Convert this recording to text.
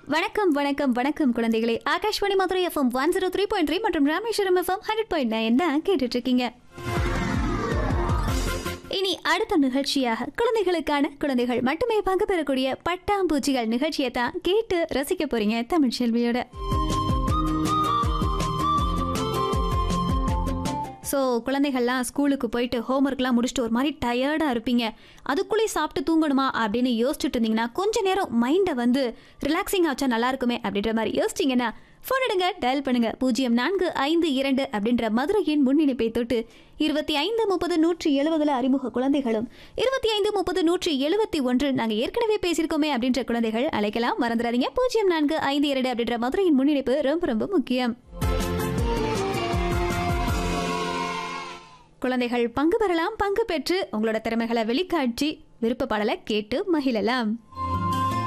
வணக்கம் வணக்கம் வணக்கம் குழந்தைகளே Akashvani Madurai FM one zero three point three மற்றும் Rameswaram FM hundred point nine தான் கேட்டுட்டு இருக்கீங்க இனி அடுத்த நிகழ்ச்சியாக குழந்தைகளுக்கான குழந்தைகள் மட்டுமே பங்கு பெறக்கூடிய பட்டாம்பூச்சிகள் நிகழ்ச்சியை தான் கேட்டு ரசிக்க போறீங்க தமிழ் செல்வியோட ஸோ குழந்தைகள்லாம் ஸ்கூலுக்கு போயிட்டு ஹோம்ஒர்க்லாம் முடிச்சுட்டு ஒரு மாதிரி டயர்டாக இருப்பீங்க அதுக்குள்ளே சாப்பிட்டு தூங்கணுமா அப்படின்னு யோசிச்சுட்டு இருந்தீங்கன்னா கொஞ்ச நேரம் மைண்டை வந்து ரிலாக்ஸிங் ஆச்சா நல்லா இருக்குமே அப்படின்ற மாதிரி யோசிச்சிங்கன்னா ஃபோன் எடுங்க டயல் பண்ணுங்க பூஜ்ஜியம் நான்கு ஐந்து இரண்டு அப்படின்ற மதுரையின் முன்னிணைப்பை தொட்டு இருபத்தி ஐந்து முப்பது நூற்றி எழுபதுல அறிமுக குழந்தைகளும் இருபத்தி ஐந்து முப்பது நூற்றி எழுபத்தி ஒன்று நாங்கள் ஏற்கனவே பேசியிருக்கோமே அப்படின்ற குழந்தைகள் அழைக்கலாம் மறந்துடாதீங்க பூஜ்ஜியம் நான்கு ஐந்து இரண்டு அப்படின்ற மதுரையின் முன்னிணைப்பு ரொம்ப ரொம்ப முக்கியம் குழந்தைகள் பங்கு பெறலாம் பங்கு பெற்று உங்களோட திறமைகளை வெளிக்காட்சி விருப்ப பாடலை கேட்டு மகிழலாம்